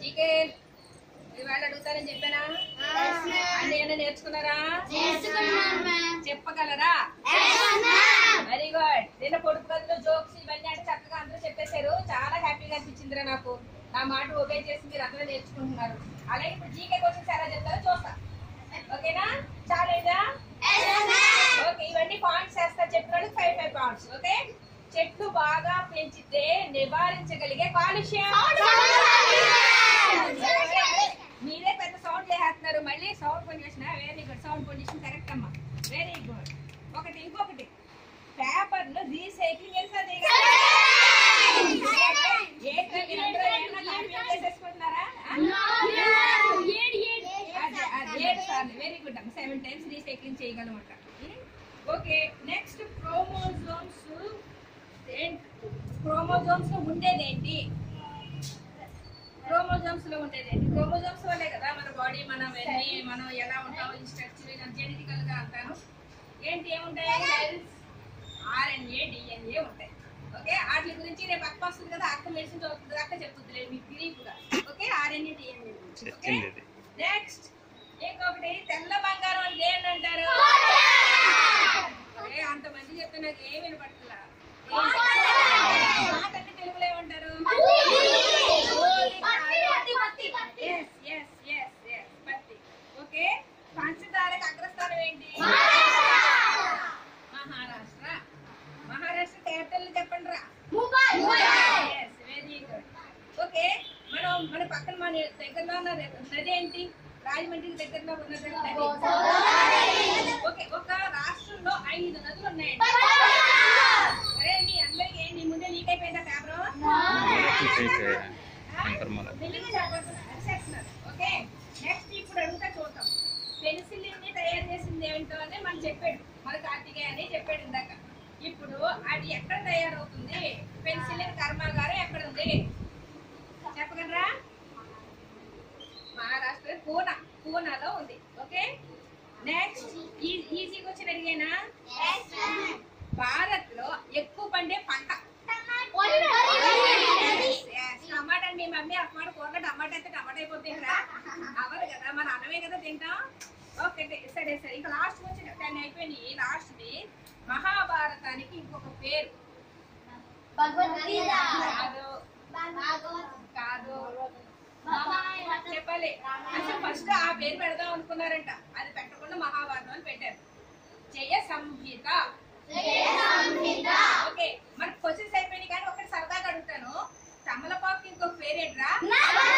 GK ఇవాళ అడుగుతారని చెప్పానా అన్ని ఏమైనా నేర్చుకున్నారా చెప్పగలరా వెరీ గుడ్ నిన్న పొడుపు కథలు జోక్స్ ఇవన్నీ అంటే చక్కగా అందరూ చెప్పేశారు చాలా హ్యాపీగా అనిపించిందిరా నాకు నా మాట ఓకే చేసి మీరు అందరూ నేర్చుకుంటున్నారు అలాగే ఇప్పుడు జీకే క్వశ్చన్స్ ఎలా చెప్తారో చూస్తా ఓకేనా చాలేదా ఓకే ఇవన్నీ పాయింట్స్ వేస్తా చెప్పిన ఫైవ్ ఫైవ్ పాయింట్స్ ఓకే చెట్లు బాగా పెంచితే నివారించగలిగే కాలుష్యం మీరే పెద్ద సౌండ్ వేస్తున్నారు మళ్ళీ sound pollution very good sound pollution correct అమ్మా వెరీ గుడ్ ఒకటి ఇంకొకటి పేపర్లు రీసైక్లింగ్ ఎంత వెరీ గుడ్ అమ్మ సెవెన్ టైమ్స్ రీసైక్లింగ్ చేయగలమాట ఓకే నెక్స్ట్ క్రోమోజోమ్స్ క్రోమోజోమ్స్ లో ఉండేదేంటి క్రోమోజోమ్స్ లో ఉండేది క్రోమోజోమ్స్ వల్లే కదా మన బాడీ మనం వెళ్ళి మనం ఎలా ఉంటామో ఈ స్ట్రక్చర్ జెనెటికల్ గా అంటాను ఏంటి ఏముంటాయి సెల్స్ ఆర్ఎన్ఏ డిఎన్ఏ ఉంటాయి ఓకే వాటి గురించి రేపు అక్క వస్తుంది కదా అక్క మెడిసిన్ చదువుతుంది అక్క చెప్తుంది లేదు మీకు బ్రీఫ్ గా ఓకే ఆర్ఎన్ఏ డిఎన్ఏ గురించి ఓకే చెప్పింది ఇది. నెక్స్ట్ ఇంకొకటి తెల్ల బంగారం అని దేన్ని అంటారు అరే అంతమంది చెప్తే నాకు ఏం వినపడుతుందా మాకంటే తెలుగులో ఏమంటారు Yes, yes, yes, yes. పత్తి. Okay? పంచదారకు అగ్రస్థానం ఏంటి మహారాష్ట్ర మహారాష్ట్ర క్యాపిటల్ చెప్పండి రా ఎస్ వెరీ గుడ్ ఓకే మనం మన పక్కన మన దగ్గరలో ఉన్న నది ఏంటి రాజమండ్రికి దగ్గరలో ఉన్న నది ఓకే ఒక రాష్ట్రంలో ఐదు నదులు ఉన్నాయండి అరే మీ అందరికి ఏంటి ముందే లీక్ అయిపోయిందా పేపర్ తీసేసే అంతర్మల ఓకే నెక్స్ట్ ఇప్పుడు అడుగుతా చూద్దాం పెన్సిలిన్ ని తయారు చేసింది ఏమిటో అని మనకు చెప్పాడు మన కార్తికేయ అని చెప్పాడు ఇందాక ఇప్పుడు అది ఎక్కడ తయారవుతుంది పెన్సిలిన్ కర్మాగారం ఎక్కడ ఉంది చెప్పగలరా మహారాష్ట్ర పూనా పూనాలో ఉంది ఓకే నెక్స్ట్ ఈజీగా వచ్చిన అడిగేనా భారత్ లో ఎక్కువ పండే పంట Yes, టమాటా మీ మమ్మీ అమ్మాట కూరలో టమాటా అయితే టమాటా అయిపోతుందిరా అవరు కదా మన అన్నమే కదా తింటాం ఓకే సరే సరే ఇంకా లాస్ట్ వచ్చిన టెన్ అయిపోయినాయి లాస్ట్ ది మహాభారతానికి ఇంకొక పేరు కాదు కాదు చెప్పాలి అసలు ఫస్ట్ ఆ పేరు పెడదాం అనుకున్నారంట అది పెట్టకుండా మహాభారతం అని పెట్టారు జయ సంహిత ఓకే మరి క్వశ్చన్స్ అయిపోయినాయి కానీ ఒకటి సరదాగా అడుగుతాను తమలపాకు ఇంకొక పేరేట్రా